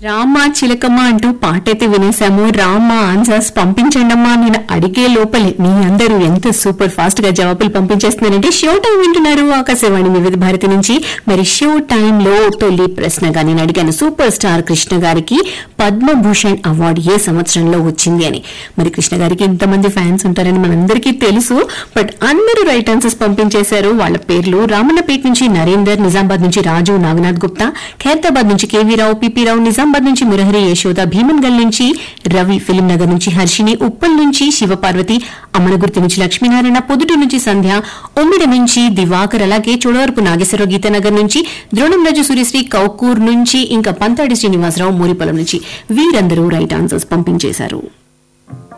రామ చిలకమ్మ అంటూ పాట అయితే వినేశాము రామ ఆన్సర్స్ పంపించండమ్మా నేను అడిగే లోపలే మీ అందరూ ఎంత సూపర్ ఫాస్ట్ గా జవాబులు పంపించేస్తున్నారంటే షో టైం వింటున్నారు ఆకాశవాణి వివిధ భారతి నుంచి మరి షో టైం లో తొలి ప్రశ్నగా నేను అడిగాను సూపర్ స్టార్ కృష్ణ గారికి పద్మభూషణ్ అవార్డు ఏ సంవత్సరంలో వచ్చింది అని మరి కృష్ణ గారికి ఇంతమంది ఫ్యాన్స్ ఉంటారని మనందరికీ తెలుసు బట్ అందరూ రైట్ ఆన్సర్స్ పంపించేశారు వాళ్ళ పేర్లు రామన్నపేట నుంచి నరేందర్ నిజామాబాద్ నుంచి రాజు నాగనాథ్ గుప్తా ఖైరతాబాద్ నుంచి కేవీ రావు పిపి రావు నిజామాబాద్ నుంచి మురహరి యశోద భీమన్గల్ నుంచి రవి ఫిలిం నగర్ నుంచి హర్షిని ఉప్పల్ నుంచి శివపార్వతి అమనగుర్తి నుంచి లక్ష్మీనారాయణ పొదుటి నుంచి సంధ్య ఉమ్మిడి నుంచి దివాకర్ అలాగే చోడవరపు నాగేశ్వరరావు గీతానగర్ నుంచి ద్రోణం రాజు సూర్యశ్రీ కౌకూర్ నుంచి ఇంకా పంతాడి శ్రీనివాసరావు మూరిపొలం నుంచి వీరందరూ రైట్ ఆన్సర్స్ పంపించేశారు